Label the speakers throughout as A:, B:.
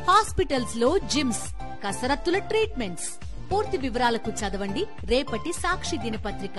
A: Hospitals లో gyms కసరత్తుల treatments పూర్తి వివరాలకు చదవండి రేపటి సాక్షి దినపత్రిక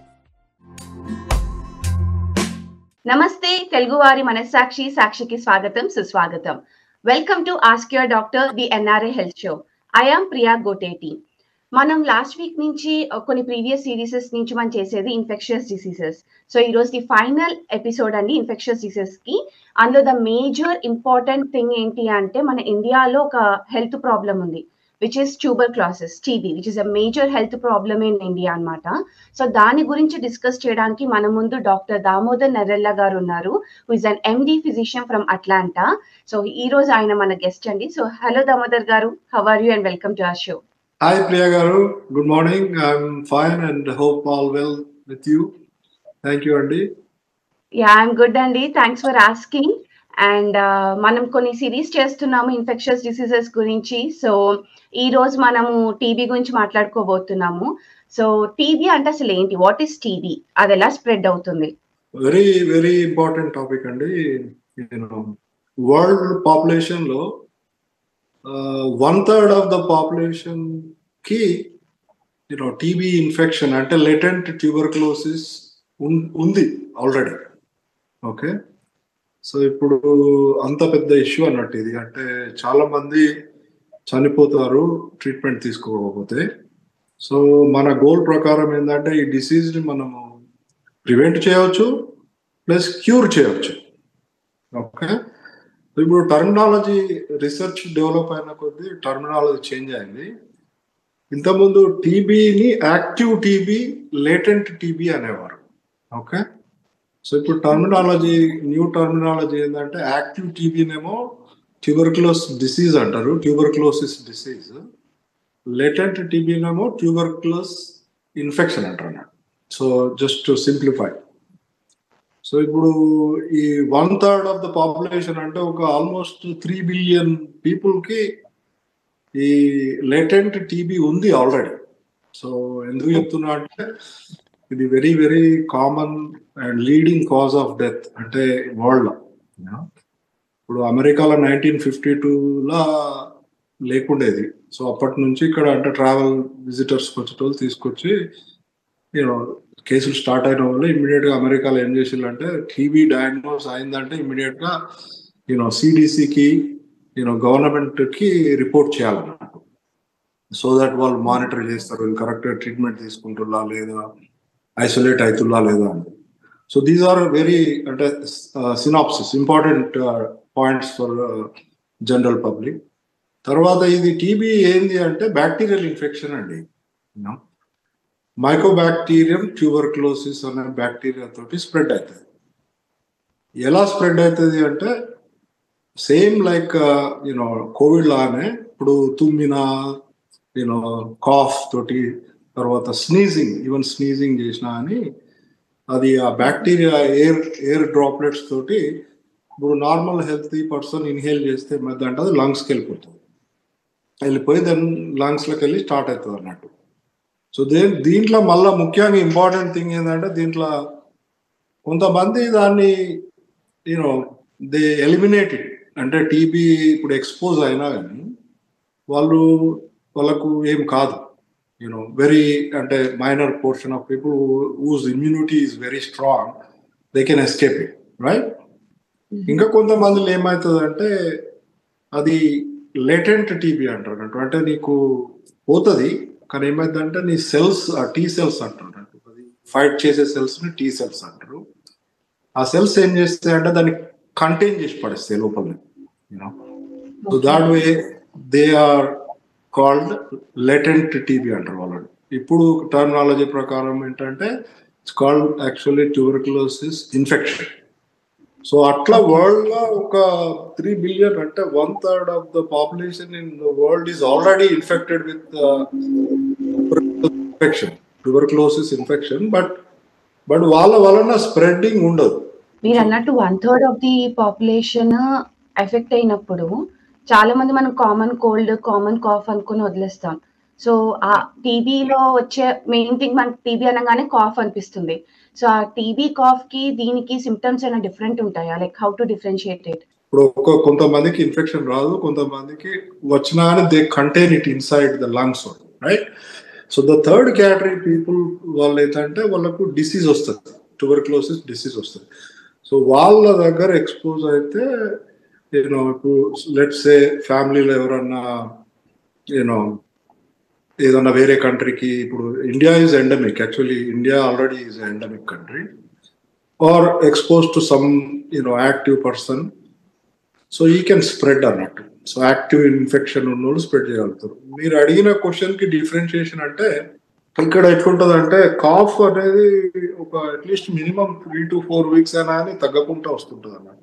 B: నమస్తే తెలుగువారి మనస్సాక్షి సాక్షికి స్వాగతం సుస్వాగతం welcome to ask your doctor the NRA health show I'm Priya Goteti మనం లాస్ట్ వీక్ నుంచి uh, కొన్ని ప్రీవియస్ సిరీసెస్ నుంచి మనం చేసేది ఇన్ఫెక్షియస్ డిసీజెస్ సో ఈ రోజు ది ఫైనల్ ఎపిసోడ్ అండి ఇన్ఫెక్షియస్ డిసీజెస్ కి అందులో ద మేజర్ ఇంపార్టెంట్ థింగ్ ఏంటి అంటే మన ఇండియాలో ఒక హెల్త్ ప్రాబ్లం ఉంది which is tuberculosis TB which is a major health problem in India అన్నమాట సో దాని గురించి డిస్కస్ చేయడానికి మన ముందు డాక్టర్ దామోదర్ నరెల్లా గారు ఉన్నారు who is an MD physician from Atlanta so ఈ రోజు ఆయన మన గెస్ట్ అండి so hello Damodar garu how are you and welcome to our show
C: Hi, Priya Garu. Good morning. I'm fine and hope all well with you. Thank you, Andy.
B: Yeah I'm good అండి thanks for asking and మనం కొన్ని series చేస్తున్నాము infections diseases గురించి so ఈ రోజు మనము TB గురించి మాట్లాడుకోబోతున్నాము so TB అంటే అసలు ఏంటి వాట్ ఈస్ టీబీ అది ఎలా స్ప్రెడ్ అవుతుంది
C: Very, very important topic, Andy. You know, world population లో one third of the population కి యూనో టీబీ ఇన్ఫెక్షన్ అంటే లెటెంట్ ట్యూబర్క్లోసిస్ ఉంది ఆల్రెడీ ఓకే సో ఇప్పుడు అంత పెద్ద ఇష్యూ అన్నట్టు ఇది అంటే చాలా మంది చనిపోతారు ట్రీట్మెంట్ తీసుకోకపోతే సో మన గోల్ ప్రకారం ఏంటంటే ఈ డిసీజ్ ని మనము ప్రివెంట్ చేయవచ్చు ప్లస్ క్యూర్ చేయవచ్చు ఓకే ఇప్పుడు టర్మినాలజీ రీసెర్చ్ డెవలప్ అయిన కొద్దీ టర్మినాలజీ చేంజ్ అయింది ఇంతకుముందు టీబీని యాక్టివ్ టీబీ లేటెంట్ టీబీ అనేవారు ఓకే సో ఇప్పుడు టర్మినాలజీ న్యూ టర్మినాలజీ ఏంటంటే యాక్టివ్ టీబీనేమో ట్యూబర్క్లోస్ డిసీజ్ అంటారు ట్యూబర్క్లోసిస్ డిసీజ్ లేటెంట్ టీబీనేమో ట్యూబర్క్లోస్ ఇన్ఫెక్షన్ అంటారు అన్నట్టు so just to simplify so ఇప్పుడు ఈ one third of the population అంటే ఒక ఆల్మోస్ట్ త్రీ బిలియన్ పీపుల్కి ఈ లేటెంట్ టీబీ ఉంది ఆల్రెడీ సో ఎందుకు చెప్తున్నా అంటే ఇది very very common and leading cause of death అంటే వరల్డ్ ఇప్పుడు అమెరికాలో నైన్టీన్ ఫిఫ్టీ టూలో లేకుండేది సో అప్పటి నుంచి ఇక్కడ అంటే ట్రావెల్ విజిటర్స్ వచ్చేటోళ్ళు తీసుకొచ్చి యూనో కేసులు స్టార్ట్ అయిన వాళ్ళు ఇమీడియట్ గా అమెరికాలో ఏం చేసిందంటే టీబీ డయాగ్నోస్ అయిందంటే ఇమీడియట్ గా యూనో సిడిసికి యూనో గవర్నమెంట్ కి రిపోర్ట్ చేయాలన్నట్టు సో దట్ వాళ్ళు మానిటర్ చేస్తారు వీళ్ళు కరెక్ట్ ట్రీట్మెంట్ తీసుకుంటున్నా లేదా ఐసోలేట్ అవుతున్నా లేదా అని సో దీస్ ఆర్ వెరీ అంటే synopsis important points for general public తర్వాత ఇది టీబీ ఏంది అంటే బ్యాక్టీరియల్ ఇన్ఫెక్షన్ అండి యూనో మైకోబాక్టీరియం ట్యూబర్క్లోసిస్ అనే బ్యాక్టీరియా తోటి స్ప్రెడ్ అవుతుంది ఎలా స్ప్రెడ్ అవుతుంది అంటే సేమ్ లైక్ యూనో కోవిడ్ లానే ఇప్పుడు తుమ్మిన యూనో కాఫ్ తోటి తర్వాత స్నీజింగ్ ఈవెన్ స్నీజింగ్ చేసినా అని అది ఆ బ్యాక్టీరియా ఎయిర్ ఎయిర్ డ్రాప్లెట్స్ తోటి ఇప్పుడు నార్మల్ హెల్తీ పర్సన్ ఇన్హేల్ చేస్తే మధ్య అంటే అది లంగ్స్కి వెళ్ళిపోతుంది వెళ్ళిపోయి దాని లంగ్స్లోకి వెళ్ళి స్టార్ట్ అవుతుంది అన్నట్టు సో దే దీంట్లో మళ్ళీ ముఖ్యంగా ఇంపార్టెంట్ థింగ్ ఏంటంటే దీంట్లో కొంతమంది దాన్ని యూనో దే ఎలిమినేటెడ్ అంటే టీబీ ఇప్పుడు ఎక్స్పోజ్ అయినా కానీ వాళ్ళు వాళ్ళకు ఏం కాదు యూనో వెరీ అంటే minor portion of people whose immunity is very strong they can escape it right ఇంకా కొంతమందిలో ఏమవుతుంది అంటే అది లేటెంట్ టీబీ అంటారు అన్నట్టు అంటే నీకు పోతుంది కానీ ఏమైందంటే నీ సెల్స్ ఆ టీ సెల్స్ అంటారు అది ఫైట్ చేసే సెల్స్ ని టీ సెల్స్ అంటారు ఆ సెల్స్ ఏం చేస్తాయి అంటే దాన్ని కంటైన్ చేసి పడేస్తాయి లోపల you know so that way they are called latent TB అంటారు వాళ్ళని ఇప్పుడు టర్మినాలజీ ప్రకారం ఏంటంటే it's called actually tuberculosis infection so అట్లా వరల్డ్ లో ఒక త్రీ బిలియన్ అంటే one third of the population in the world is already infected with infection tuberculosis infection but but వాళ్ళ వలన స్ప్రెడ్డింగ్ ఉండదు
B: మీరు అన్నట్టు one third of the population affect అయినప్పుడు చాలా మంది మనం కామన్ కోల్డ్ కామన్ కాఫ్ అనుకుని వదిలేస్తాం సో ఆ టీబీలో వచ్చే మెయిన్ థింగ్ మనకి టీబీ అనగానే కాఫ్ అనిపిస్తుంది సో ఆ టీబీ కాఫ్ కి దీనికి సిమ్టమ్స్ అయినా డిఫరెంట్ ఉంటాయా like how to differentiate it
C: ఇప్పుడు ఒక కొంతమందికి ఇన్ఫెక్షన్ రాదు కొంతమందికి వచ్చినా అని they contain it inside the lungs right so the third category people వాళ్ళు ఏంటంటే వాళ్ళకు డిసీజ్ వస్తుంది ట్యూబర్క్లోసిస్ డిసీజ్ వస్తుంది సో వాళ్ళ దగ్గర ఎక్స్పోజ్ అయితే యూనో ఇప్పుడు లెట్స్ ఏ ఫ్యామిలీలో ఎవరన్నా యూనో ఏదన్నా వేరే కంట్రీకి ఇప్పుడు India is endemic actually India already is endemic country or expose to some you know active person so he can spread అన్నట్టు సో యాక్టివ్ ఇన్ఫెక్షన్ ఉన్న వాళ్ళు స్ప్రెడ్ చేయగలుగుతారు మీరు అడిగిన క్వశ్చన్ కి డిఫరెన్షియేషన్ అంటే ఇక్కడ ఎట్లుంటది అంటే కాఫ్ అనేది ఒక at least minimum three to four weeks అయినా అని తగ్గకుండా వస్తుంటది అన్నమాట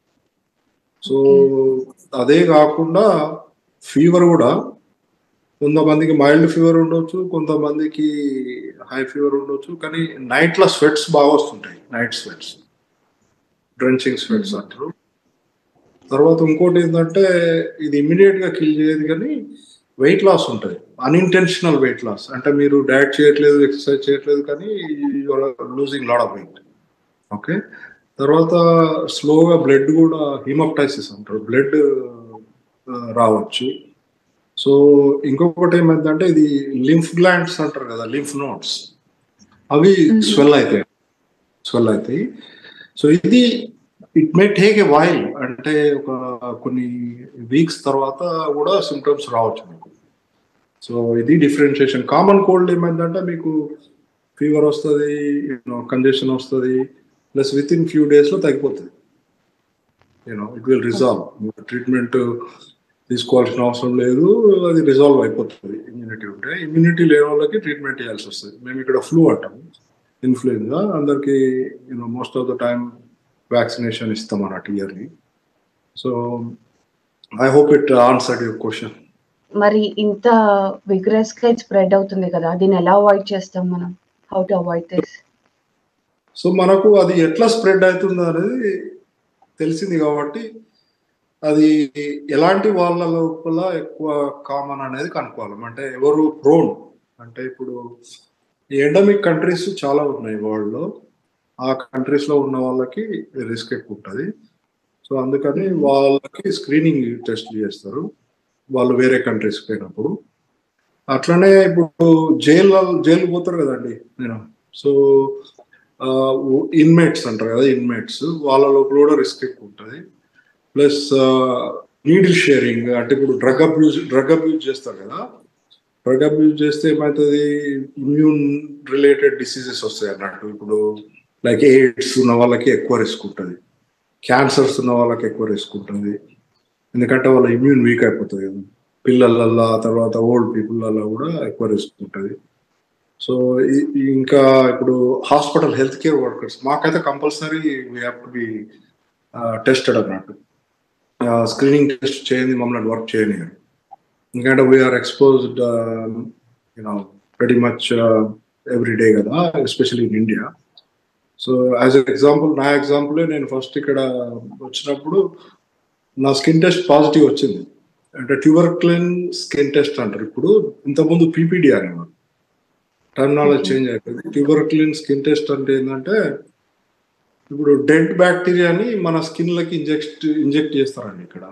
C: సో అదే కాకుండా ఫీవర్ కూడా కొంతమందికి మైల్డ్ ఫీవర్ ఉండొచ్చు కొంతమందికి హై ఫీవర్ ఉండొచ్చు కానీ నైట్ లో స్వెట్స్ బాగా వస్తుంటాయి నైట్ స్వెట్స్ డ్రెంచింగ్ స్వెట్స్ అంటారు తర్వాత ఇంకోటి ఏంటంటే ఇది ఇమీడియట్ గా కిల్ చేయదు కానీ వెయిట్ లాస్ ఉంటుంది అన్ఇంటెన్షనల్ వెయిట్ లాస్ అంటే మీరు డయట్ చేయట్లేదు ఎక్సర్సైజ్ చేయట్లేదు కానీ losing lot of weight okay తర్వాత స్లోగా బ్లడ్ కూడా హిమోప్టైసిస్ అంటారు బ్లడ్ రావచ్చు సో ఇంకొకటి ఏమైందంటే ఇది లింఫ్ గ్లాండ్స్ అంటారు కదా లింఫ్ నోట్స్ అవి స్వెల్ అవుతాయి స్వెల్ అవుతాయి సో ఇది it may take a while అంటే ఒక కొన్ని వీక్స్ తర్వాత కూడా సిమ్టమ్స్ రావచ్చు మీకు సో ఇది డిఫరెన్షియేషన్ కామన్ కోల్డ్ ఏమైందంటే మీకు ఫీవర్ వస్తుంది కంజెషన్ వస్తుంది plus within few days లో తగ్గిపోతుంది you know it will resolve treatment తీసుకోవాల్సిన అవసరం లేదు అది రిజాల్వ్ అయిపోతుంది ఇమ్యూనిటీ ఉంటే ఇమ్యూనిటీ లేని వాళ్ళకి ట్రీట్మెంట్ చేయాల్సి వస్తుంది మేము ఇక్కడ ఫ్లూ అంటాం ఇన్ఫ్లుయెన్జా అందరికి you know most of the time vaccination ఇస్తాం అన్నట్టు yearly so I hope it answered your question
B: మరి ఇంత విగ్రెస్ గా స్ప్రెడ్ అవుతుంది కదా దీన్ని ఎలా అవాయిడ్ చేస్తాం మనం how to avoid this
C: so మనకు అది ఎట్లా స్ప్రెడ్ అవుతుందో అనేది తెలిసింది కాబట్టి అది ఎలాంటి వాళ్ళ లోపల ఎక్కువ కామన్ అనేది కనుక్కోవాలి అంటే ఎవరు ప్రోన్ అంటే ఇప్పుడు ఎండమిక్ కంట్రీస్ చాలా ఉన్నాయి వరల్డ్ లో ఆ కంట్రీస్ లో ఉన్న వాళ్ళకి రిస్క్ ఎక్కువ ఉంటుంది సో అందుకని వాళ్ళకి స్క్రీనింగ్ టెస్ట్ చేస్తారు వాళ్ళు వేరే కంట్రీస్ పోయినప్పుడు అట్లనే ఇప్పుడు జైలు జైలు పోతారు కదండి నేను సో ఇన్మేట్స్ అంటారు కదా ఇన్మేట్స్ వాళ్ళ లోపల కూడా రిస్క్ ఎక్కువ ఉంటుంది ప్లస్ నీడిల్ షేరింగ్ అంటే ఇప్పుడు డ్రగ్ అబ్యూజ్ డ్రగ్ అబ్యూజ్ చేస్తారు కదా డ్రగ్ అబ్యూజ్ చేస్తే ఏమవుతుంది ఇమ్యూన్ రిలేటెడ్ డిసీజెస్ వస్తాయి అన్నట్టు ఇప్పుడు లైక్ ఎయిడ్స్ ఉన్న వాళ్ళకి ఎక్కువ రిస్క్ ఉంటుంది క్యాన్సర్స్ ఉన్న వాళ్ళకి ఎక్కువ రిస్క్ ఉంటుంది ఎందుకంటే వాళ్ళ ఇమ్యూన్ వీక్ అయిపోతుంది కదా పిల్లలల్లో తర్వాత ఓల్డ్ పీపుల్లల్లో కూడా ఎక్కువ రిస్క్ ఉంటుంది సో ఇంకా ఇప్పుడు హాస్పిటల్ హెల్త్ కేర్ వర్కర్స్ మాకైతే compulsory we have to be tested అన్నట్టు స్క్రీనింగ్ టెస్ట్ చేయండి మమ్మల్ని వర్క్ చేయనియరు ఎందుకంటే we're exposed you know very much every day కదా especially in India so as example నా ఎగ్జాంపుల్ నేను ఫస్ట్ ఇక్కడ వచ్చినప్పుడు నా స్కిన్ టెస్ట్ పాజిటివ్ వచ్చింది అంటే ట్యూబర్క్లిన్ స్కిన్ టెస్ట్ అంటారు ఇప్పుడు ఇంతకుముందు పీపీడి అనేవారు టర్మినాలజీ చేంజ్ అయిపోయింది ట్యూబర్క్లిన్ స్కిన్ టెస్ట్ అంటే ఏంటంటే ఇప్పుడు డెడ్ బ్యాక్టీరియాని మన స్కిన్ లకి ఇంజెక్ట్ ఇంజెక్ట్ చేస్తారండి ఇక్కడ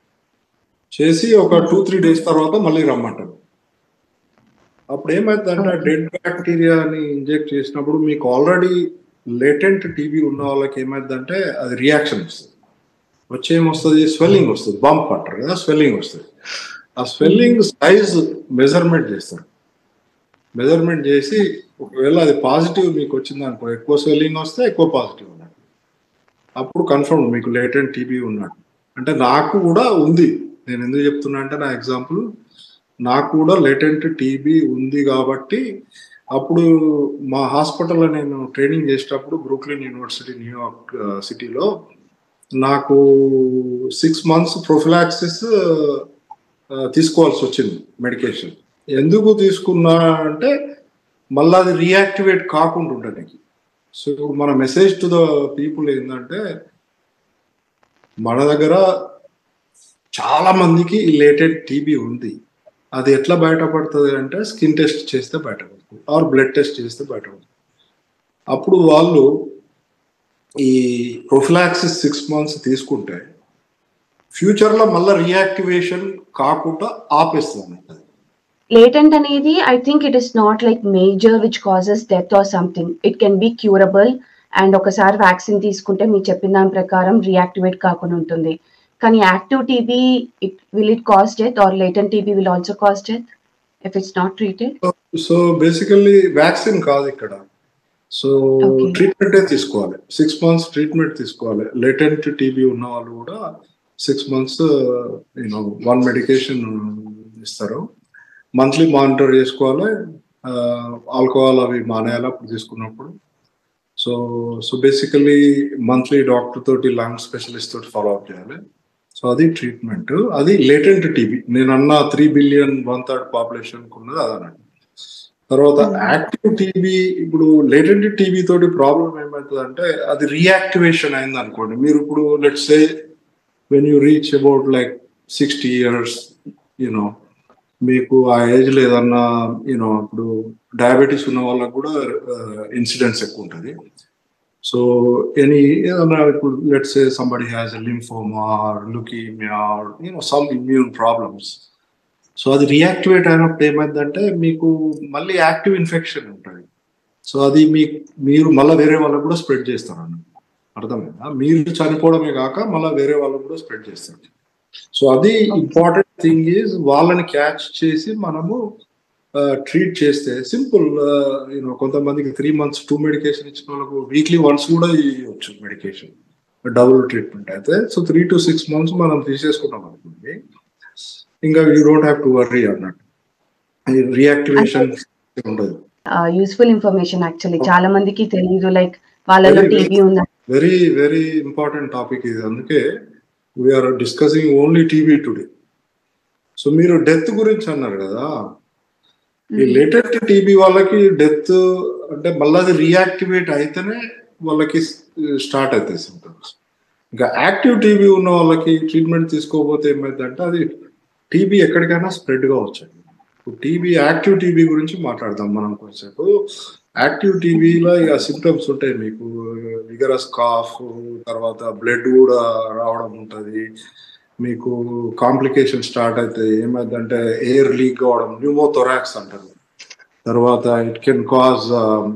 C: చేసి ఒక టూ త్రీ డేస్ తర్వాత మళ్ళీ రమ్మంటారు అప్పుడు ఏమైందంటే డెడ్ బ్యాక్టీరియాని ఇంజెక్ట్ చేసినప్పుడు మీకు ఆల్రెడీ లేటెంట్ టీబీ ఉన్న వాళ్ళకి ఏమైందంటే అది రియాక్షన్ వస్తుంది వచ్చి ఏమొస్తుంది స్వెల్లింగ్ వస్తుంది బంప్ అంటారు కదా స్వెల్లింగ్ వస్తుంది ఆ స్వెల్లింగ్ సైజ్ మెజర్మెంట్ చేస్తారు మెజర్మెంట్ చేసి ఒకవేళ అది పాజిటివ్ మీకు వచ్చింది అనుకో ఎక్కువ స్వెల్లింగ్ వస్తే ఎక్కువ పాజిటివ్ ఉన్నట్టు అప్పుడు కన్ఫర్మ్ మీకు లేటెంట్ టీబీ ఉన్నట్టు అంటే నాకు కూడా ఉంది నేను ఎందుకు చెప్తున్నా అంటే నా ఎగ్జాంపుల్ నాకు కూడా లేటెంట్ టీబీ ఉంది కాబట్టి అప్పుడు మా హాస్పిటల్లో నేను ట్రైనింగ్ చేసేటప్పుడు బ్రూక్లిన్ యూనివర్సిటీ న్యూయార్క్ సిటీలో నాకు సిక్స్ మంత్స్ ప్రొఫిలాక్సిస్ తీసుకోవాల్సి వచ్చింది మెడికేషన్ ఎందుకు తీసుకున్నా అంటే మళ్ళీ అది రియాక్టివేట్ కాకుండా ఉండడానికి సో మన మెసేజ్ టు ద పీపుల్ ఏంటంటే మన దగ్గర చాలా మందికి లేటెడ్ టీబీ ఉంది అది ఎట్లా బయటపడుతుంది అంటే స్కిన్ టెస్ట్ చేస్తే బయటపడుతుంది ఆర్ బ్లడ్ టెస్ట్ చేస్తే బయటపడుతుంది అప్పుడు వాళ్ళు ఈ ప్రొఫిలాక్సిస్ సిక్స్ మంత్స్ తీసుకుంటే ఫ్యూచర్ లో మళ్ళీ రియాక్టివేషన్ కాకుండా ఆపేస్తుంది అన్నట్టు
B: లేటెంట్ అనేది I think it is not like major which causes death or something it can be curable and ఒకసారి వ్యాక్సిన్ తీసుకుంటే మీరు చెప్పిన దాని ప్రకారం రియాక్టివేట్ కాకుండా ఉంటుంది కానీ active TB it will it cause death or latent TB will also cause death if it's not treated
C: so basically vaccine కాదు ఇక్కడ సో
B: Okay.
C: ట్రీట్మెంటే తీసుకోవాలి సిక్స్ మంత్స్ ట్రీట్మెంట్ తీసుకోవాలి లేటెంట్ టీబీ ఉన్న వాళ్ళు కూడా six months you know one medication ఇస్తారు monthly monitor చేసుకోవాలి alcohol అవి మానేయాలి అప్పుడు తీసుకున్నప్పుడు so so basically monthly doctor తోటి లంగ్ స్పెషలిస్ట్ తోటి ఫాలో అప్ చేయాలి సో అది ట్రీట్మెంట్ అది లేటెంట్ టీబీ నేను అన్న three billion one third population ఉన్నది అదనండి తర్వాత యాక్టివ్ టీబీ ఇప్పుడు లేటెంట్ టీబీ తోటి ప్రాబ్లం ఏమవుతుంది అంటే అది రియాక్టివేషన్ అయింది అనుకోండి మీరు ఇప్పుడు let's say when you reach about like sixty years you know మీకు ఆ ఏజ్ లో ఏదన్నా యూనో ఇప్పుడు డయాబెటీస్ ఉన్న వాళ్ళకు కూడా ఇన్సిడెంట్స్ ఎక్కువ ఉంటుంది సో ఎనీ ఏదన్నా ఇప్పుడు let's say somebody has lymphoma leukemia you know some immune problems so అది రియాక్టివేట్ అయినప్పుడు ఏమైందంటే మీకు మళ్ళీ యాక్టివ్ ఇన్ఫెక్షన్ ఉంటుంది సో అది మీ మీరు మళ్ళీ వేరే వాళ్ళకు కూడా స్ప్రెడ్ చేస్తారు అన్నమాట అర్థమైందా మీరు చనిపోవడమే కాక మళ్ళీ వేరే వాళ్ళకు కూడా స్ప్రెడ్ చేస్తారు సో అది ఇంపార్టెంట్ థింగ్ ఈజ్ వాళ్ళని క్యాచ్ చేసి మనము ట్రీట్ చేస్తే సింపుల్ యూనో కొంతమందికి త్రీ మంత్స్ టూ మెడికేషన్ ఇచ్చిన వాళ్ళకు వీక్లీ వన్స్ కూడా ఇవ్వచ్చు మెడికేషన్ డబుల్ ట్రీట్మెంట్ అయితే so three to six months మనం తీసేసుకున్నాం అనుకోండి ఇంకా you don't have to worry అన్నట్టు రియాక్టివేషన్ ఉండదు
B: యూస్ఫుల్ ఇన్ఫర్మేషన్ యాక్చువల్లీ చాలా మందికి తెలియదు లైక్ వాళ్ళలో
C: Very
B: టీబీ ఉందా
C: వెరీ వెరీ ఇంపార్టెంట్ టాపిక్ ఇది అందుకే we're discussing only TB today so మీరు డెత్ గురించి అన్నారు కదా ఈ లేటెస్ట్ టీబీ వాళ్ళకి డెత్ అంటే మళ్ళీ అది రియాక్టివేట్ అయితేనే వాళ్ళకి స్టార్ట్ అవుతాయి సింటమ్స్ ఇంకా యాక్టివ్ టీబీ ఉన్న వాళ్ళకి ట్రీట్మెంట్ తీసుకోకపోతే ఏమైందంటే అది టీబీ ఎక్కడికైనా స్ప్రెడ్ కావచ్చు ఇప్పుడు టీబీ యాక్టివ్ టీబీ గురించి మాట్లాడదాం మనం కొంచెంసేపు యాక్టివ్ టీబీలో ఇక సిమ్టమ్స్ ఉంటాయి మీకు విగరస్ కాఫ్ తర్వాత బ్లడ్ కూడా రావడం ఉంటుంది మీకు కాంప్లికేషన్ స్టార్ట్ అవుతాయి ఏమైందంటే ఎయిర్ లీక్ కావడం న్యూమోథొరాక్స్ అంటారు తర్వాత it can cause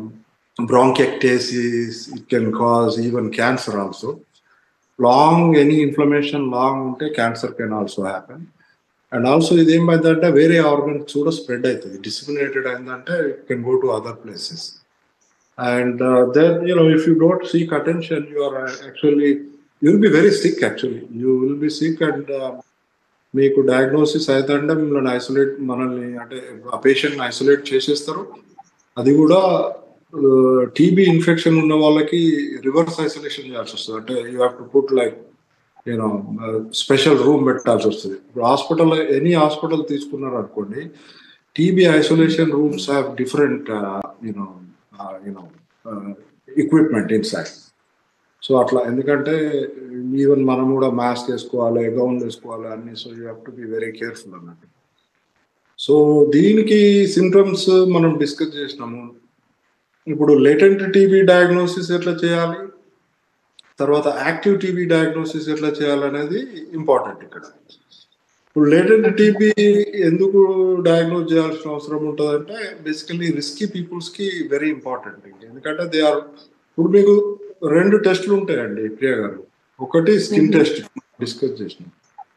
C: bronchiectasis it can cause even cancer also lung any inflammation lung ఉంటే cancer can also happen and also ఇది ఏమైందంటే వేరే ఆర్గన్స్ కూడా స్ప్రెడ్ అవుతుంది డిసిమినేటెడ్ అయిందంటే it can go to other places and then you know if you don't seek attention you are actually you will be very sick actually you will be sick and మీకు diagnosis అవుతుంటే మిమ్మల్ని isolate మనల్ని అంటే ఆ పేషెంట్ని isolate చేసేస్తారు అది కూడా టీబీ ఇన్ఫెక్షన్ ఉన్న వాళ్ళకి రివర్స్ ఐసోలేషన్ చేయాల్సి వస్తుంది అంటే you have to put like you know special room పెట్టాల్సి వస్తుంది ఇప్పుడు హాస్పిటల్ ఎనీ హాస్పిటల్ తీసుకున్నారు అనుకోండి TB isolation rooms have different you know you know equipment inside so అట్లా ఎందుకంటే ఈవెన్ మనం కూడా మాస్క్ వేసుకోవాలి గౌన్ వేసుకోవాలి అన్ని so you have to be very careful అన్నట్టు సో దీనికి సిమ్టమ్స్ మనం డిస్కస్ చేసినాము ఇప్పుడు లేటెంట్ టీబీ డయాగ్నోసిస్ ఎట్లా చేయాలి తర్వాత యాక్టివ్ టీబీ డయాగ్నోసిస్ ఎట్లా చేయాలనేది ఇంపార్టెంట్ ఇక్కడ ఇప్పుడు లేటెంట్ టీబీ ఎందుకు డయాగ్నోస్ చేయాల్సిన అవసరం ఉంటుందంటే బేసికలీ రిస్కీ పీపుల్స్కి వెరీ ఇంపార్టెంట్ ఎందుకంటే దే ఆర్ ఇప్పుడు మీకు రెండు టెస్టులు ఉంటాయండి ప్రియ గారు ఒకటి స్కిన్ టెస్ట్ డిస్కస్ చేసినాం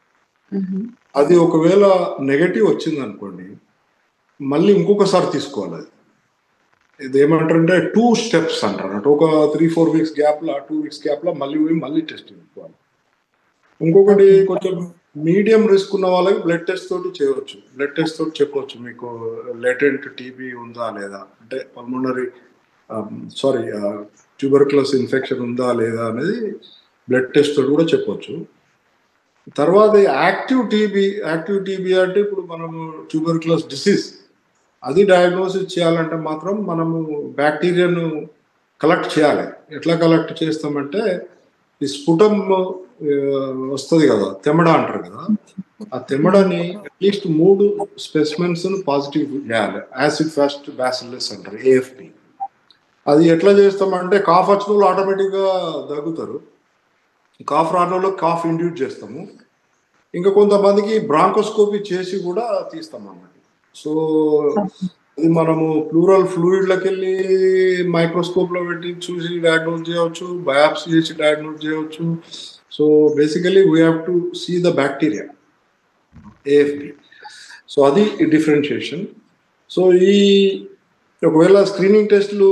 C: అది ఒకవేళ నెగటివ్ వచ్చింది అనుకోండి మళ్ళీ ఇంకొకసారి తీసుకోవాలి అది ఇది ఏమంటారంటే టూ స్టెప్స్ అంటారు అంటే ఒక త్రీ ఫోర్ వీక్స్ గ్యాప్ లో టూ వీక్స్ గ్యాప్ లో మళ్ళీ పోయి మళ్ళీ టెస్ట్ చేసుకోవాలి ఇంకొకటి కొంచెం మీడియం రిస్క్ ఉన్న వాళ్ళకి బ్లడ్ టెస్ట్ తోటి చేయవచ్చు బ్లడ్ టెస్ట్ తోటి చెప్పవచ్చు మీకు లేటెంట్ టీబీ ఉందా లేదా అంటే పల్మోనరీ సారీ ట్యూబర్క్లస్ ఇన్ఫెక్షన్ ఉందా లేదా అనేది బ్లడ్ టెస్ట్ తోటి కూడా చెప్పవచ్చు తర్వాత యాక్టివ్ టీబీ యాక్టివ్ టీబీ అంటే ఇప్పుడు మనము ట్యూబర్క్లస్ డిసీజ్ అది డయాగ్నోసిస్ చేయాలంటే మాత్రం మనము బ్యాక్టీరియాను కలెక్ట్ చేయాలి ఎట్లా కలెక్ట్ చేస్తామంటే ఈ స్ఫుటం వస్తుంది కదా తెమ్మడ అంటారు కదా ఆ తెమ్మడని అట్లీస్ట్ మూడు స్పెసిమెన్స్ పాజిటివ్ చేయాలి యాసిడ్ ఫాస్ట్ బ్యాసిల్లస్ అంటారు ఏఎఫ్పి అది ఎట్లా చేస్తామంటే కాఫ్ వచ్చిన వాళ్ళు ఆటోమేటిక్గా దగ్గుతారు కాఫ్ రాని వాళ్ళు కాఫ్ ఇండ్యూట్ చేస్తాము ఇంకా కొంతమందికి బ్రాంకోస్కోపీ చేసి కూడా తీస్తాం అన్నమాట సో ఇది మనము ప్లూరల్ ఫ్లూయిడ్లకి వెళ్ళి మైక్రోస్కోప్ లో పెట్టి చూసి డయాగ్నోస్ చేయవచ్చు బయాప్సీ చేసి డయాగ్నోస్ చేయవచ్చు so basically we have to see the bacteria AFP so అది డిఫరెన్షియేషన్ సో ఈ ఒకవేళ స్క్రీనింగ్ టెస్ట్లు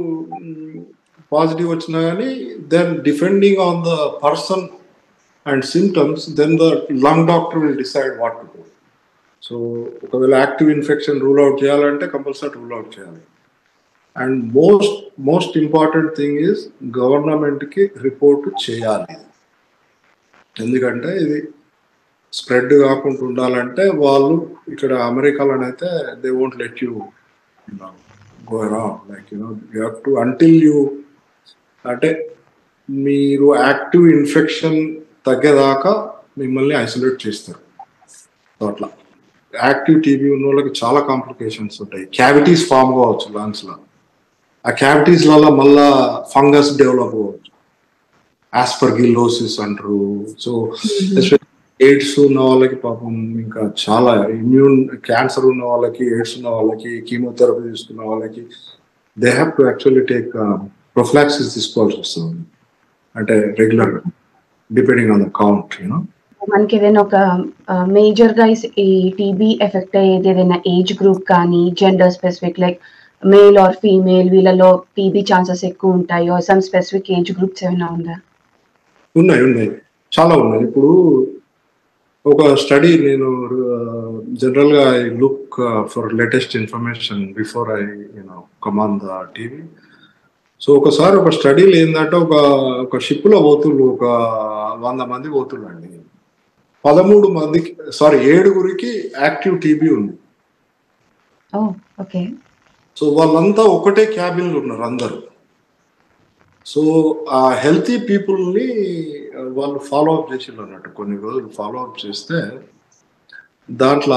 C: పాజిటివ్ వచ్చినా కానీ then depending on the person and symptoms then the lung doctor will decide what to do so ఒకవేళ active infection rule out చేయాలంటే compulsory rule out చేయాలి and most most important thing is గవర్నమెంట్కి report చేయాలి ఎందుకంటే ఇది spread కాకుండా ఉండాలంటే వాళ్ళు ఇక్కడ అమెరికాలోనైతే they won't let you go around like you know you have to until you అంటే మీరు యాక్టివ్ ఇన్ఫెక్షన్ తగ్గేదాకా మిమ్మల్ని ఐసోలేట్ చేస్తారు సో అట్లా యాక్టివ్ టీబీ ఉన్న వాళ్ళకి చాలా కాంప్లికేషన్స్ ఉంటాయి క్యావిటీస్ ఫామ్ కావచ్చు లంగ్స్ లో ఆ క్యావిటీస్ వల్ల మళ్ళా ఫంగస్ డెవలప్ అవ్వచ్చు ఆస్పర్గిలోసిస్ అంటారు సో ఎయిడ్స్ ఉన్న వాళ్ళకి పాపం ఇంకా చాలా ఇమ్యూన్ క్యాన్సర్ ఉన్న వాళ్ళకి ఎయిడ్స్ ఉన్న వాళ్ళకి కీమోథెరపీ తీసుకున్న వాళ్ళకి they have to actually take prophylaxis తీసుకోవాల్సి వస్తుంది అంటే regular depending on the count you know
B: మనకి ఏదైనా ఒక మేజర్ గా ఈ టీబీ ఎఫెక్ట్ అయ్యేది ఏదైనా ఏజ్ గ్రూప్ కానీ gender specific like male or female వీళ్ళలో టీబీ ఛాన్సెస్ ఎక్కువ ఉంటాయో సమ్ స్పెసిఫిక్ ఏజ్ గ్రూప్స్ ఏమైనా ఉందా
C: ఉన్నాయి ఉన్నాయి చాలా ఉన్నాయి ఇప్పుడు ఒక స్టడీ నేను జనరల్ గా I look for latest information before I you know come on the TB so ఒకసారి ఒక స్టడీలు ఏంటంటే ఒక ఒక షిప్ లో పోతుళ్ళు ఒక వంద మంది పోతుళ్ళు అండి పదమూడు మందికి సారీ ఏడుగురికి యాక్టివ్ టీబీ ఉంది
B: ఓ ఓకే
C: సో వాళ్ళంతా ఒకటే క్యాబిన్ లో ఉన్నారు అందరు సో ఆ హెల్తీ పీపుల్ని వాళ్ళు ఫాలో అప్ చేసిండ్రు అన్నట్టు కొన్ని రోజులు ఫాలో అప్ చేస్తే దాంట్లో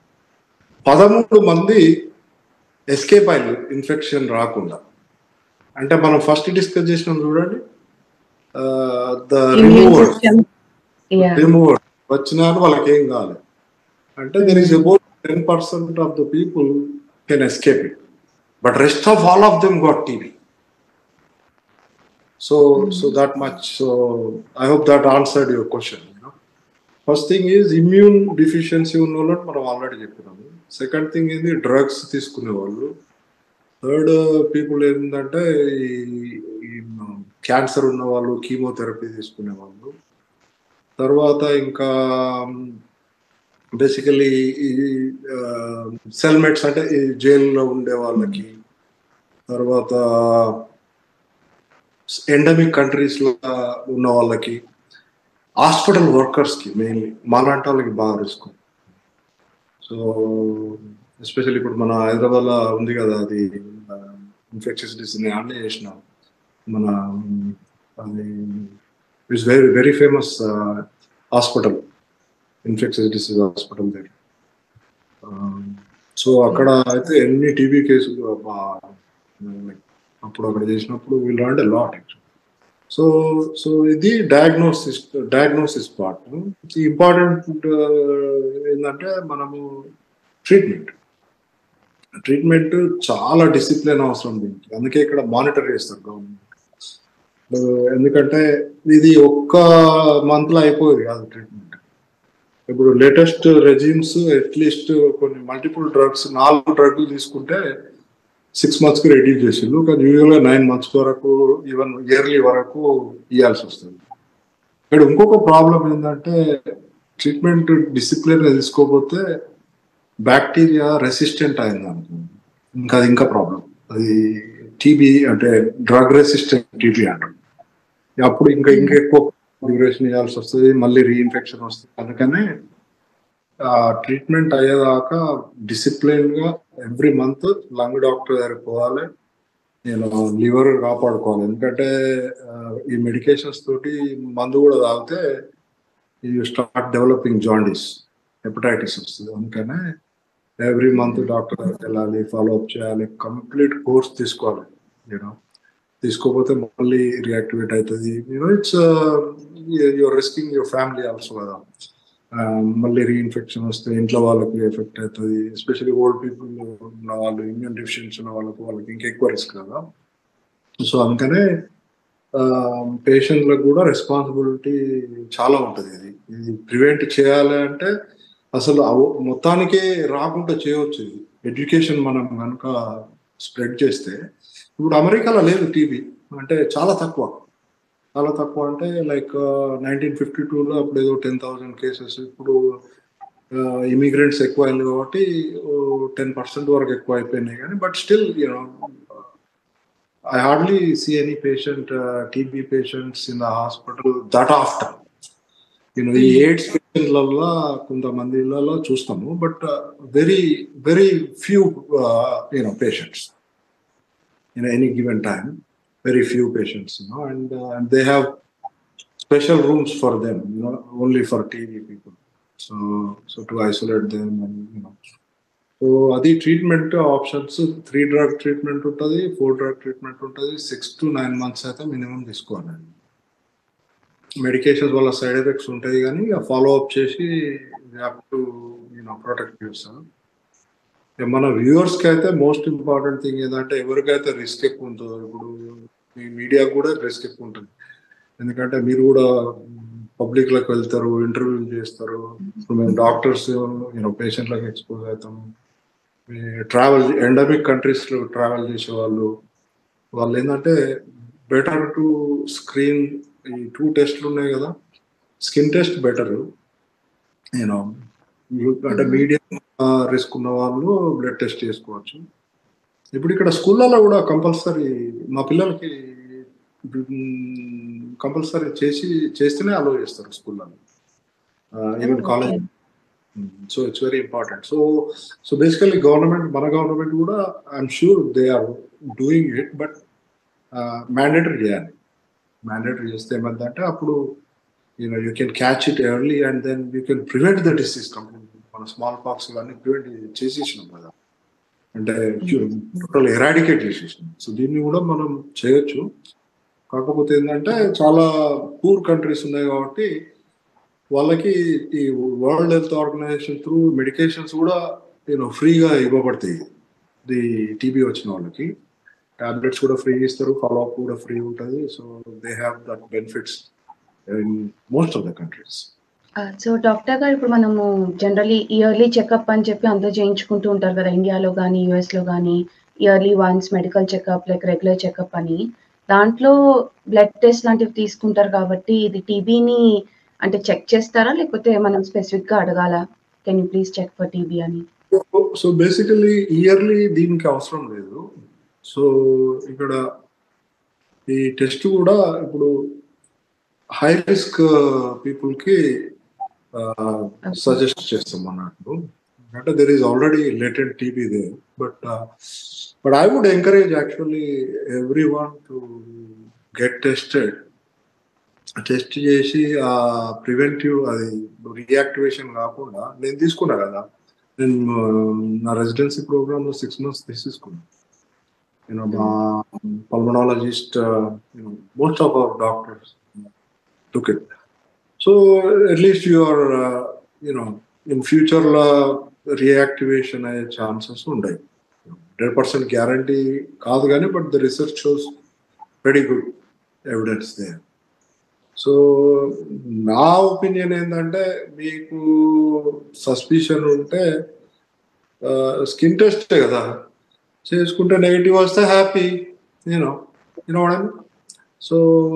C: పదమూడు మంది ఎస్కేప్ అయ్యారు ఇన్ఫెక్షన్ రాకుండా అంటే మనం ఫస్ట్ డిస్కస్ చేసినాం చూడండి ద రిమూవర్ రిమూవర్ వచ్చినారు వాళ్ళకి ఏం కావాలి అంటే there is about ten percent of the people can escape it but rest of all of them got TB so so that much so I hope that answered your question first thing is immune deficiency ఉన్న వాళ్ళని మనం already చెప్పినాము second thing ఏంది drugs తీసుకునే వాళ్ళు third people ఏంటంటే ఈ cancer ఉన్న వాళ్ళు కీమోథెరపీ తీసుకునే వాళ్ళు తర్వాత ఇంకా బేసికలీ ఈ సెల్మేట్స్ అంటే ఈ జైల్లో ఉండే వాళ్ళకి తర్వాత ఎండమిక్ కంట్రీస్ లో ఉన్న వాళ్ళకి హాస్పిటల్ వర్కర్స్ కి మెయిన్లీ మాలాంటి వాళ్ళకి బాగా రిస్క్ సో ఎస్పెషల్లీ ఇప్పుడు మన హైదరాబాద్ లో ఉంది కదా అది ఇన్ఫెక్షన్స్ డిసీజ్ అన్నీ చేసినాం మన అది it's very very famous hospital infections disease hospital దగ్గర సో అక్కడ అయితే ఎన్ని టీబీ కేసులు అప్పుడు అక్కడ చేసినప్పుడు వీళ్ళు అంటే లాట్ సో సో ఇది డయాగ్నోసిస్ డయాగ్నోసిస్ పార్ట్ ఇంపార్టెంట్ ఏంటంటే మనము ట్రీట్మెంట్ ట్రీట్మెంట్ చాలా డిసిప్లిన్ అవసరం దీనికి అందుకే ఇక్కడ మానిటర్ చేస్తారు గవర్నమెంట్ ఎందుకంటే ఇది ఒక్క మంత్ లో అయిపోయేది కాదు ట్రీట్మెంట్ ఇప్పుడు లేటెస్ట్ రెజిమ్స్ అట్లీస్ట్ కొన్ని మల్టిపుల్ డ్రగ్స్ నాలుగు డ్రగ్లు తీసుకుంటే సిక్స్ మంత్స్ కి రెడీ చేసిండు కానీ యూజువల్ గా నైన్ మంత్స్ వరకు ఈవెన్ ఇయర్లీ వరకు ఇవ్వాల్సి వస్తుంది ఇక్కడ ఇంకొక ప్రాబ్లం ఏంటంటే ట్రీట్మెంట్ డిసిప్లిన్ తీసుకోకపోతే బ్యాక్టీరియా రెసిస్టెంట్ అయింది అనుకోండి ఇంకా అది ఇంకా ప్రాబ్లం అది టీబీ అంటే డ్రగ్ రెసిస్టెంట్ టీబీ అంటారు అప్పుడు ఇంకా ఇంకా ఎక్కువ డ్యూరేషన్ ఇవ్వాల్సి వస్తుంది మళ్ళీ రీఇన్ఫెక్షన్ వస్తుంది అందుకనే ట్రీట్మెంట్ అయ్యేదాకా డిసిప్లిన్ గా ఎవ్రీ మంత్ లంగ్ డాక్టర్ దగ్గరికి పోవాలి నేను లివర్ కాపాడుకోవాలి ఎందుకంటే ఈ మెడికేషన్స్ తోటి మందు కూడా తాగితే you start developing jaundice hepatitis వస్తుంది అందుకనే ఎవ్రీ మంత్ డాక్టర్ దగ్గరికి వెళ్ళాలి ఫాలో అప్ చేయాలి కంప్లీట్ కోర్స్ తీసుకోవాలి యూనో తీసుకోకపోతే మళ్ళీ రియాక్టివేట్ అవుతుంది you know it's your risking your family also కదా ఆ, మళ్ళీ రీఇన్ఫెక్షన్ వస్తే ఇంట్లో వాళ్ళకి ఎఫెక్ట్ అవుతుంది ఎస్పెషల్లీ ఓల్డ్ పీపుల్ ఉన్న వాళ్ళు ఇమ్యూన్ డిఫిషియన్సీ ఉన్న వాళ్ళకి వాళ్ళకి ఇంకెక్కువ రిస్క్ కదా సో అందుకనే పేషెంట్లకు కూడా రెస్పాన్సిబిలిటీ చాలా ఉంటుంది ఇది ఇది ప్రివెంట్ చేయాలి అంటే అసలు అవ- మొత్తానికే రాకుండా చేయవచ్చు ఇది ఎడ్యుకేషన్ మనం కనుక స్ప్రెడ్ చేస్తే ఇప్పుడు అమెరికాలో లేదు టీబీ అంటే చాలా తక్కువ చాలా తక్కువ అంటే లైక్ నైన్టీన్ ఫిఫ్టీ టూలో అప్పుడు ఏదో టెన్ థౌసండ్ కేసెస్ ఇప్పుడు ఇమిగ్రెంట్స్ ఎక్కువ అయింది కాబట్టి టెన్ పర్సెంట్ వరకు ఎక్కువ అయిపోయినాయి కానీ but still you know I hardly see any patient TB patients in the hospital that after you know ఈ ఎయిడ్స్ పేషెంట్లలో కొంతమందిలలో చూస్తాము but very very few you know patients in any given time very few patients, you know, and uh, and they have special rooms for them, you know, only for TB people. So so to isolate them and you know. So అది treatment options three drug treatment ఉంటుంది four drug treatment ఉంటుంది six to nine months అయితే minimum తీసుకోవాలండి medications వల్ల side effects ఉంటాయి కానీ follow up చేసి to you know protect చేస్తాను మన వ్యూవర్స్ కి అయితే మోస్ట్ ఇంపార్టెంట్ థింగ్ ఏంటంటే ఎవరికైతే రిస్క్ ఎక్కువ ఉంటుందో ఇప్పుడు మీ మీడియా కూడా రిస్క్ ఎక్కువ ఉంటుంది ఎందుకంటే మీరు కూడా పబ్లిక్ లకు వెళ్తారు ఇంటర్వ్యూ చేస్తారు ఇప్పుడు మేము డాక్టర్స్ యూనో పేషెంట్లకు ఎక్స్పోజ్ అవుతాము ట్రావెల్ ఎండమిక్ కంట్రీస్ లో ట్రావెల్ చేసే వాళ్ళు వాళ్ళు ఏంటంటే బెటర్ టు స్క్రీన్ ఈ టూ టెస్ట్లు ఉన్నాయి కదా స్కిన్ టెస్ట్ బెటర్ యూనో అంటే మీడియం రిస్క్ ఉన్న వాళ్ళు బ్లడ్ టెస్ట్ చేసుకోవచ్చు ఇప్పుడు ఇక్కడ స్కూళ్ళలో కూడా కంపల్సరీ మా పిల్లలకి కంపల్సరీ చేసి చేస్తేనే అలో చేస్తారు స్కూళ్ళలో even college so it's very important so so basically government మన గవర్నమెంట్ కూడా I'm sure they are doing it but mandatory చేయాలి మ్యాండేటరీ చేస్తే ఏమంటే అప్పుడు you know you can catch it early and then you can prevent the disease complete మన smallpox ఇవన్నీ prevent చేసేసినాం కదా అంటే టోటల్ ఎరాడికేట్ చేసేసినాం సో దీన్ని కూడా మనం చేయొచ్చు కాకపోతే ఏంటంటే చాలా పూర్ కంట్రీస్ ఉన్నాయి కాబట్టి వాళ్ళకి ఈ World Health Organization through medications కూడా యూనో ఫ్రీగా ఇవ్వబడతాయి ది టీబీ వచ్చిన వాళ్ళకి టాబ్లెట్స్ కూడా ఫ్రీ ఇస్తారు ఫాలో అప్ కూడా ఫ్రీ ఉంటుంది so they have that benefits in most of the countries
B: so doctor గారు ఇప్పుడు మనము జనరలీ ఇయర్లీ చెకప్ అని చెప్పి అందరూ చేయించుకుంటూ ఉంటారు కదా ఇండియాలో కానీ యుఎస్ లో కానీ yearly once medical checkup like regular checkup అని దాంట్లో బ్లడ్ టెస్ట్ లాంటివి తీసుకుంటారు కాబట్టి ఇది టీబీని అంటే చెక్ చేస్తారా లేకపోతే మనం స్పెసిఫిక్ గా అడగాల can you please check for TB అని
C: సో బేసికలీ ఇయర్లీ దీనికి అవసరం లేదు సో ఇక్కడ ఈ టెస్ట్ కూడా ఇప్పుడు హై రిస్క్ పీపుల్ కి సజెస్ట్ చేస్తాం అన్నట్టు అంటే there is already latent TB they but but I would encourage actually everyone to get tested test చేసి ఆ ప్రివెంటివ్ అది రియాక్టివేషన్ కాకుండా నేను తీసుకున్నా కదా నేను నా రెసిడెన్సీ ప్రోగ్రామ్ లో సిక్స్ మంత్స్ తీసుకున్నాను యూనో మా pulmonologist you know most of our doctors took it so at least your you know in future లో రియాక్టివేషన్ అయ్యే ఛాన్సెస్ ఉన్నాయి హండ్రెడ్ పర్సెంట్ గ్యారంటీ కాదు కానీ but the research shows very good evidence they so నా opinion ఏంటంటే మీకు సస్పిషన్ ఉంటే స్కిన్ టెస్ట్ కదా చేసుకుంటే నెగిటివ్ వస్తే happy you know you know so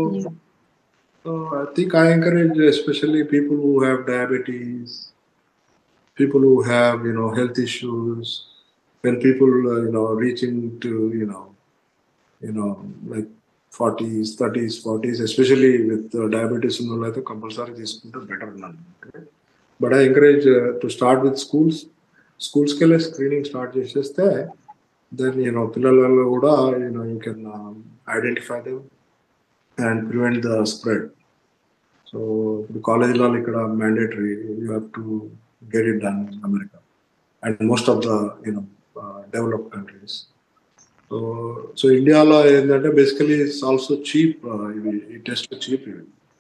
C: I think I encourage especially people who have diabetes people who have you know health issues when people uh, you know reaching to you know you know like 40s 30s 40s especially with uh, diabetes ఉన్న వాళ్ళైతే compulsory తీసుకుంటే better but I encourage to start with schools స్కూల్స్కి వెళ్ళి screening start చేసేస్తే then you know పిల్లలలో కూడా you know you can identify them and prevent the spread so ఇప్పుడు కాలేజీలో ఇక్కడ mandatory you have to get it done in America and most of the you know uh, developed countries. So so India ఏంటంటే basically it's also cheap ఇవి ఈ test cheap ఇవి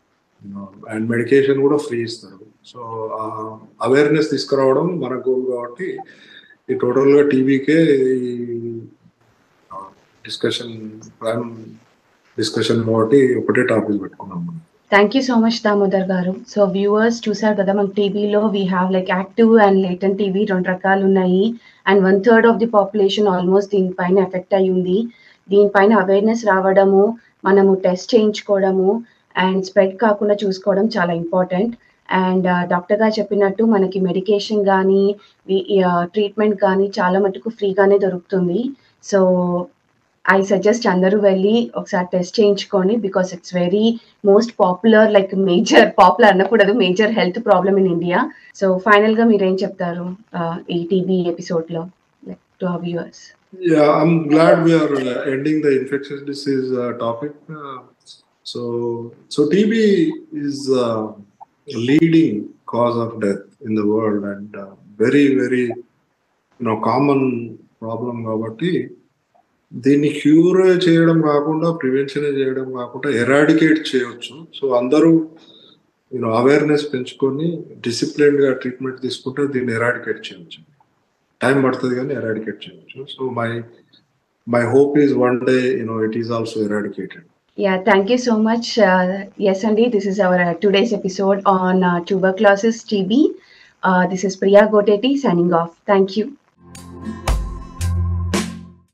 C: and medication కూడా free ఇస్తారు so awareness తీసుకురావడం మన goal కాబట్టి ఈ టోటల్ గా టీవీకే ఈ డిస్కషన్ ప్లాన్ డిస్కషన్ కాబట్టి ఒకటే టాపిక్ పెట్టుకున్నాం మనం
B: thank you so much Damodar గారు సో వ్యూవర్స్ చూసారు కదా మన టీవీలో we have like active and latent TB రెండు రకాలు ఉన్నాయి and one third of the population almost దీనిపైన ఎఫెక్ట్ అయి ఉంది దీనిపైన అవేర్నెస్ రావడము మనము టెస్ట్ చేయించుకోవడము అండ్ స్ప్రెడ్ కాకుండా చూసుకోవడం చాలా ఇంపార్టెంట్ అండ్ డాక్టర్ గారు చెప్పినట్టు మనకి మెడికేషన్ కానీ ట్రీట్మెంట్ కానీ చాలా మటుకు ఫ్రీగానే దొరుకుతుంది సో ఐ సజెస్ట్ అందరూ వెళ్ళి ఒకసారి టెస్ట్ చేయించుకోండి because it's very most popular like major popular అనకూడదు major health problem in India so final గా మీరు ఏం చెప్తారు ఈ టీవీ ఎపిసోడ్ లో like to our viewers
C: Yeah, I'm glad we are uh, ending the infectious disease uh, topic. Uh, so, so TB is uh, a leading cause of death in the world and uh, very, very, you know, common problem కాబట్టి దీన్ని cure చేయడం కాకుండా prevention చేయడం కాకుండా eradicate చేయొచ్చు so అందరూ you know awareness పెంచుకొని discipline గా ట్రీట్మెంట్ తీసుకుంటే దీన్ని ఎరాడికేట్ చేయొచ్చు టైం పడుతుంది కానీ ఎరాడికేట్ చేయొచ్చు so my my hope is one day you know it is also eradicated
B: Yeah, thank you so much. Uh, yes, Andy, this is our uh, today's episode on uh, tuberculosis TB. Uh, this is Priya Goteti signing off. Thank you.